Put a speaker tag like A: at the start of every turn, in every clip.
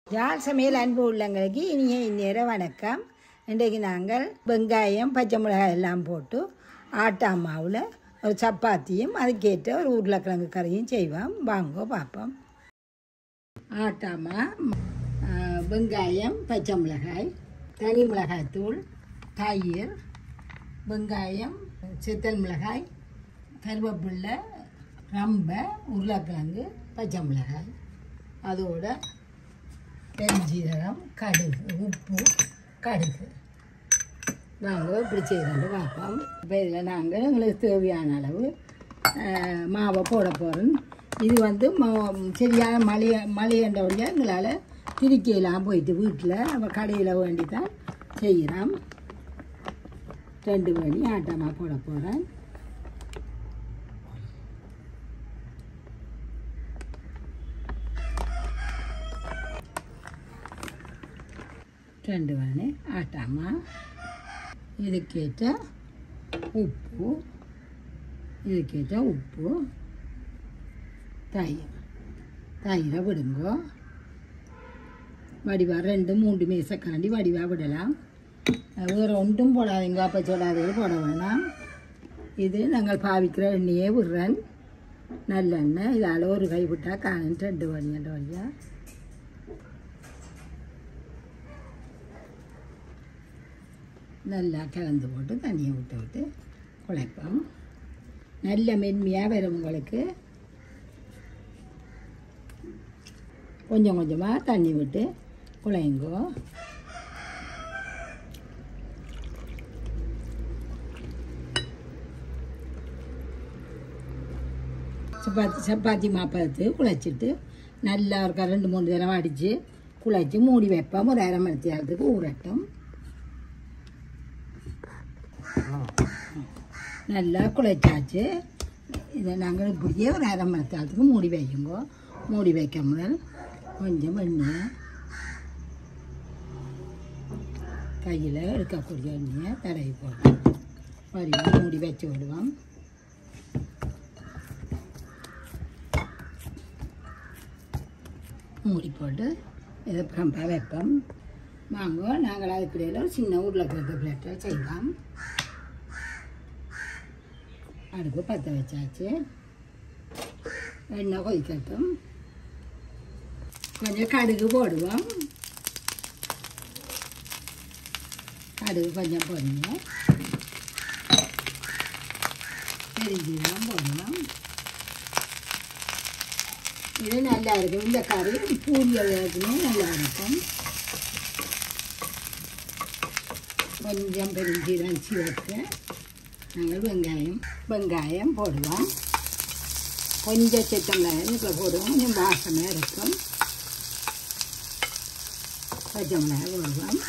A: யாழ் சமையல் அன்பு உள்ளங்களுக்கு இனிய இந்நேர வணக்கம் இன்றைக்கு நாங்கள் வெங்காயம் பச்சை மிளகாய் எல்லாம் போட்டு ஆட்டா மாவில் ஒரு சப்பாத்தியும் அதுக்கேற்ற ஒரு உருளைக்கிழங்கு கறியும் செய்வோம் வாங்க பார்ப்போம் ஆட்டாமா ஆஹ், வெங்காயம் பச்சை மிளகாய் தனி மிளகாய்த்தூள் தயிர் வெங்காயம் சித்தல் மிளகாய் கருவேப்பில்லை ரம்பை உருளைக்கிழங்கு பச்சை மிளகாய் அதோட பெருஞ்சீரகம் கடுகு உப்பு கடுகு நாங்கள் இப்படி செய்கிறோம் பார்ப்போம் இப்போ இதில் நாங்கள் எங்களுக்கு தேவையான அளவு ஆஹ், மாவை போட போகிறோம் இது வந்து ம- சரியான மழை மழையண்ட வழியாக எங்களால் திருச்சியெல்லாம் போயிட்டு வீட்டில் நம்ம கடையில் வேண்டி தான் செய்கிறோம் ரெண்டு மணி ஆட்டமாக போட போகிறேன் ரெண்டு மணி ஆட்டாமா இதுக்கேற்ற உப்பு இதுக்கேற்ற உப்பு தயிர் தயிரை விடுங்கோ வடிவா ரெண்டு மூன்று மேசக்காண்டி வடிவா விடலாம் வேறு ஒன்றும் போடாதீங்க அப்போ சொல்லாதீங்க போட வேணாம் இது நாங்கள் பாவிக்கிற எண்ணெயே விடுறேன் நல்லெண்ணெய் இதால் ஒரு கை விட்டால் காணும் ரெண்டு வழி ரெண்டு வழியாக நல்லா கலந்து போட்டு தண்ணியை விட்டு விட்டு குழைப்போம் நல்ல மென்மையாக வரும் உங்களுக்கு கொஞ்சம் கொஞ்சமாக தண்ணி விட்டு குழைங்கோ சப்பாத்தி சப்பாத்தி மாப்பத்து குழைச்சிட்டு நல்லா ஒரு ரெண்டு மூணு தடவை அடித்து குழைச்சி மூடி வைப்போம் ஒரு அரை மணி நேரத்துக்கு ஊறட்டும் நல்லா குழைச்சாச்சு இதை நாங்கள் இப்படியே ஒரு அரை மணி நேரத்துக்கு மூடி வைக்குங்க மூடி வைக்க முதல் கொஞ்சம் எண்ணெய் கையில் எடுக்கக்கூடிய எண்ணெயை தடவி போடுவோம் வரியாக மூடி வச்சு விடுவோம் மூடி போட்டு இதை பம்பா வைப்போம் வாங்க நாங்கள் அதுக்கிடையில் ஒரு சின்ன உருளைக்கிழங்கு பிளேட்டை செய்வோம் அடுப்பு பற்ற வச்சாச்சு எண்ணெய் கொதிக்கட்டும் கொஞ்சம் கடுகு போடுவோம் கடுகு கொஞ்சம் போடுங்க பெருஞ்சீரகம் போடுவோம் இது நல்லா இருக்கும் இந்த கறி பூரியலுக்குமே நல்லா இருக்கும் கொஞ்சம் பெருஞ்சீரகம் சிவப்பு நாங்கள் வெங்காயம் வெங்காயம் போடுவோம் கொஞ்சம் சித்தமிளகாய் இப்போ போடுவோம் கொஞ்சம் வாசமாக இருக்கும் பச்சை மிளகாய் போடுவோம்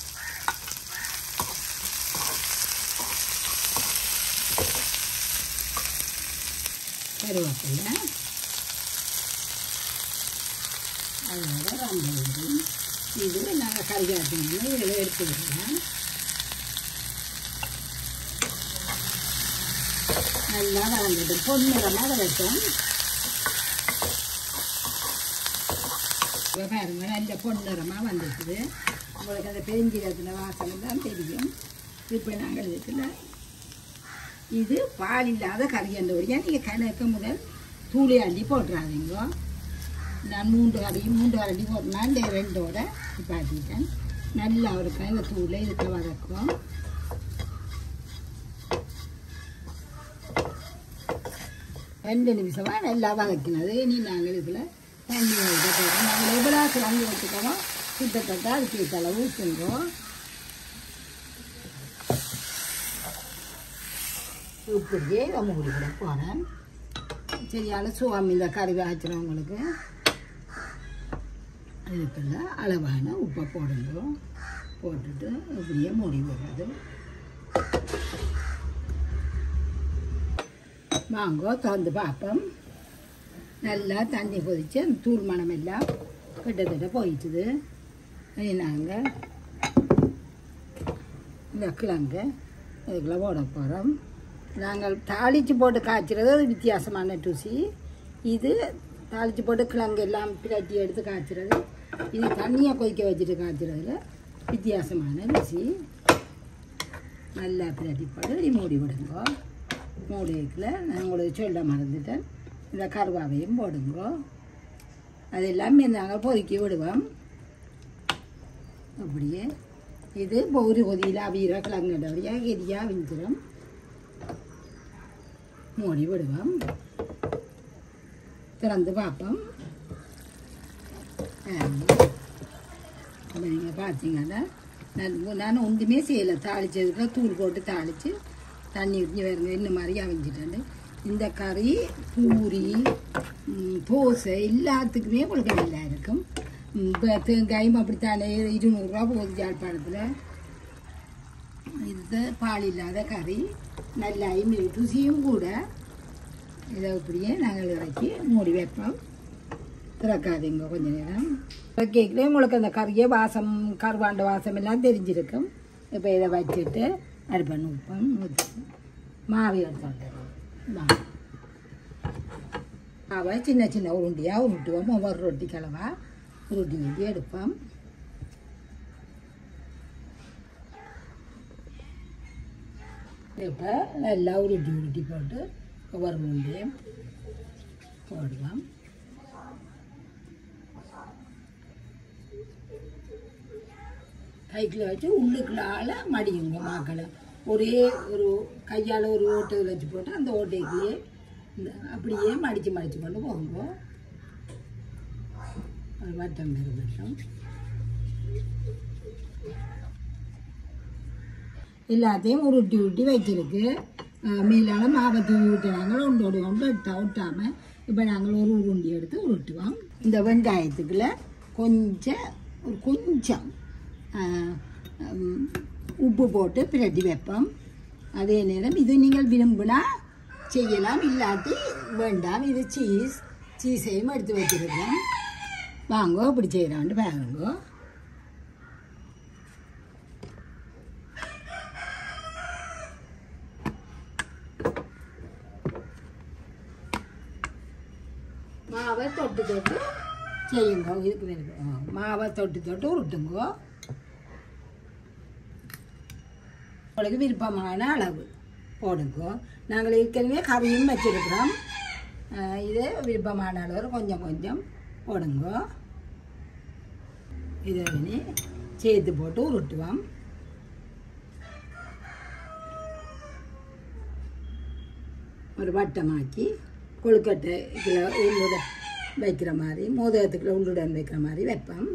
A: கருவேப்பிலை அதோட ரொம்ப வரும் இது நாங்கள் கறி காட்டணும் இதில் எடுத்து விடலாம் நல்லா வளர்ந்துட்டு பொன்னிறமாக வளர்த்தோம் இப்போ பாருங்க நல்ல பொன்னிறமாக வந்துட்டுது உங்களுக்கு அந்த பெருஞ்சீரத்தில் வாசனை தான் தெரியும் இப்போ நாங்கள் இதுக்குள்ள இது பால் இல்லாத கறி அந்த வழியாக நீங்கள் கணக்கு முதல் தூளி அள்ளி போட்டுறாதீங்க நான் மூன்று கறி மூன்று கரண்டி போட்டேன்னா இந்த ரெண்டோட பாட்டிட்டேன் நல்லா இருக்கும் இந்த தூளை இதுக்கு வதக்கும் ரெண்டு நிமிஷமாக நல்லா வதக்கினது இனி நாங்கள் இதில் தண்ணி வைக்க போகிறோம் நாங்கள் எவ்வளோ கிழங்கு வச்சுக்கிறோம் கிட்டத்தட்ட அதுக்கு ஏற்ற அளவு ஊற்றுங்கோம் இப்படியே இதை மூடி விட போகிறேன் சரியான சுவாமி இந்த கறி காய்ச்சிறவங்களுக்கு இதுக்குள்ள அளவான உப்பை போடுங்க போட்டுட்டு இப்படியே மூடி விடுறது வாங்கோ திறந்து பார்ப்போம் நல்லா தண்ணி கொதிச்சு அந்த தூள் மணம் எல்லாம் கிட்டத்தட்ட போயிட்டுது இனி நாங்கள் இந்த கிழங்கு இதுக்குள்ள போட போகிறோம் நாங்கள் தாளித்து போட்டு காய்ச்சிறது அது வித்தியாசமான ருசி இது தாளித்து போட்டு கிழங்கு எல்லாம் பிரட்டி எடுத்து காய்ச்சிறது இது தண்ணியை கொதிக்க வச்சுட்டு காய்ச்சறதுல வித்தியாசமான ருசி நல்லா பிரட்டி போட்டு இப்படி மூடி விடுங்க மூடி வைக்கல நான் உங்களுக்கு சொல்ல மறந்துட்டேன் இந்த கருவாவையும் போடுங்க அது எல்லாமே நாங்கள் பொதுக்கி விடுவோம் அப்படியே இது இப்போ ஒரு கொதியில் அவியிற கிழங்குடவரியாக கெதியாக விஞ்சிடும் மூடி விடுவோம் திறந்து பார்ப்போம் அப்போ நீங்கள் பார்த்தீங்கன்னா நான் நான் ஒன்றுமே செய்யலை தாளிச்சதுக்கு தூள் போட்டு தாளித்து தண்ணி ஊற்றி வருங்க இந்த மாதிரி அவிஞ்சிட்டேன் இந்த கறி பூரி ம், தோசை எல்லாத்துக்குமே உங்களுக்கு நல்லா இருக்கும் ம், இப்போ தேங்காயும் அப்படித்தானே இருநூறுவா போகுது யாழ்ப்பாணத்தில் இது பால் இல்லாத கறி நல்லாயும் ருசியும் கூட இதை இப்படியே நாங்கள் இறக்கி மூடி வைப்போம் திறக்காதீங்க கொஞ்ச நேரம் கேட்கல உங்களுக்கு அந்த கறிய வாசம் கருவாண்ட வாசம் எல்லாம் தெரிஞ்சிருக்கும் இப்போ இதை வச்சுட்டு அடுப்பை நுப்பம் மாவு எடுத்து மாவு மாவை சின்ன சின்ன உருண்டியாக உருட்டுவோம் ஒவ்வொரு ரொட்டி கலவா உருட்டி உருட்டி எடுப்போம் இப்போ நல்லா உருட்டி உருட்டி போட்டு ஒவ்வொரு உருண்டையும் போடலாம் கைக்கில் வச்சு உள்ளுக்குள்ளால மடியுங்க மாக்களை ஒரே ஒரு கையால் ஒரு ஓட்டை வச்சு போட்டு அந்த ஓட்டைக்குள்ளேயே இந்த அப்படியே மடித்து மடித்து கொண்டு போங்க ஒரு வட்டம் பெரு வட்டம் எல்லாத்தையும் உருட்டி உருட்டி வச்சிருக்கு அஹ் மேலால மாவை தூவி விட்டுறாங்க ஒன்றோடு ஒன்று எடுத்தா விட்டாமல் இப்போ நாங்கள் ஒரு உருண்டி எடுத்து உருட்டுவோம் இந்த வெங்காயத்துக்குள்ள கொஞ்சம் ஒரு கொஞ்சம் அஹ், உம், உப்பு போட்டு பிரட்டி வைப்போம் அதே நேரம் இது நீங்கள் விரும்பினா செய்யலாம் இல்லாட்டி வேண்டாம் இது சீஸ் சீஸையும் எடுத்து வச்சிருக்கோம் வாங்கோ இப்படி செய்கிறான்ட்டு பாருங்கோ மாவை தொட்டு தொட்டு செய்யுங்க இதுக்கு வேணும் ஆ, மாவை தொட்டு தொட்டு உருட்டுங்க உங்களுக்கு விருப்பமான அளவு போடுங்க நாங்கள் ஏற்கனவே கறியும் வச்சிருக்கிறோம் ஆ, இது விருப்பமான அளவு கொஞ்சம் கொஞ்சம் போடுங்க இதை இனி சேர்த்து போட்டு உருட்டுவோம் ஒரு வட்டமாக்கி கொழுக்கட்டை இதில் உள்ளுட வைக்கிற மாதிரி மோதகத்துக்குள்ள உள்ளுடன் வைக்கிற மாதிரி வைப்போம்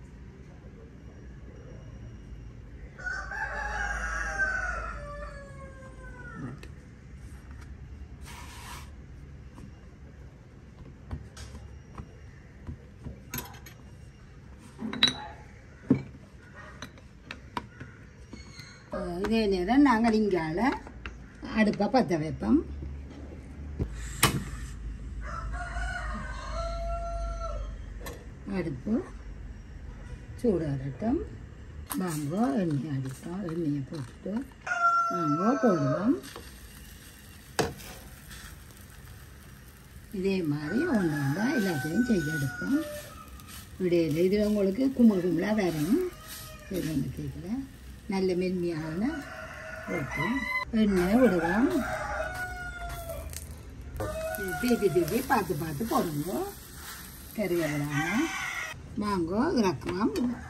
A: அஹ் இதே நேரம் நாங்கள் இங்கால அடுப்பை பற்ற வைப்போம் அடுப்பு சூடாகட்டும் வாங்கோ எண்ணெய் அடிப்போம் எண்ணெயை போட்டுட்டு வாங்கோ போடுவோம் இதே மாதிரி ஒன்று ஒன்றா எல்லாத்தையும் செய்து எடுப்போம் இடையில இதில் உங்களுக்கு கும்பல் கும்பலாக வரும் சரி ஒன்று கேட்கல நல்ல மென்மையான ரொட்டி எண்ணெய் விடுவோம் தூக்கி தூக்கி பார்த்து பார்த்து போடுங்க கறி விடாமல் வாங்கோ இறக்குவோம்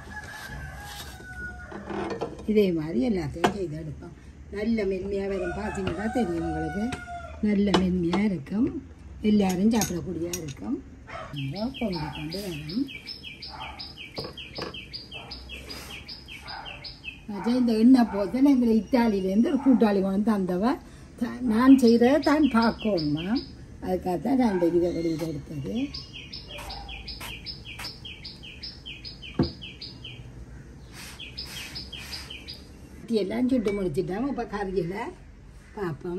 A: இதே மாதிரி எல்லாத்தையும் செய்து எடுப்போம் நல்ல மென்மையாக வரும் பார்த்தீங்கன்னா தெரியும் உங்களுக்கு நல்ல மென்மையாக இருக்கும் எல்லாரும் சாப்பிடக்கூடியதாக இருக்கும் இதோ கொண்டு கொண்டு வரும் அது இந்த எண்ணெய் போட்டு எங்களை இத்தாலியிலேருந்து ஒரு கூட்டாளி கொண்டு தந்தவ த- நான் செய்கிறத தான் பார்க்கணுமா அதுக்காக தான் நான் இந்த இதை வெளியிட எடுத்தது எல்லாம் சுட்டு முடிச்சிட்டோம் இப்போ கறியில் பார்ப்போம்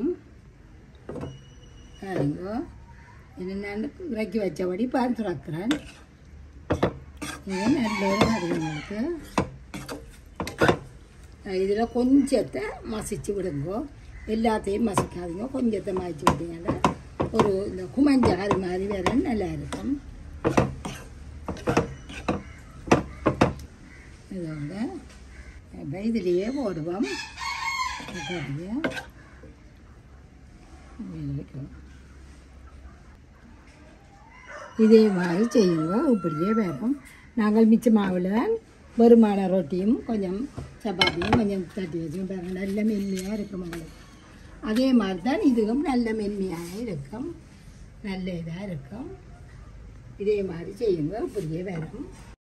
A: பாருங்க இது நான் இறக்கி வச்சபடி பார்த்து துறக்கிறேன் இது நல்ல ஒரு கறி உங்களுக்கு இதில் கொஞ்சத்தை மசிச்சு விடுங்க எல்லாத்தையும் மசிக்காதீங்க கொஞ்சத்தை மசிச்சு விட்டீங்கன்னா ஒரு இந்த குமஞ்ச கறி மாதிரி வேற நல்லா இருக்கும் இதோட இப்போ இதுலேயே போடுவோம் கறியை மேலே வைக்கணும் இதே மாதிரி செய்யுங்க இப்படியே வைப்போம் நாங்கள் மிச்ச மாவில் தான் வெறுமான ரொட்டியும் கொஞ்சம் சப்பாத்தியும் கொஞ்சம் தட்டி வச்சு பாருங்க நல்ல மென்மையாக இருக்கும் உங்களுக்கு அதே மாதிரி தான் இதுவும் நல்ல மென்மையாக இருக்கும் நல்ல இதாக இருக்கும் இதே மாதிரி செய்யுங்க இப்படியே வரும்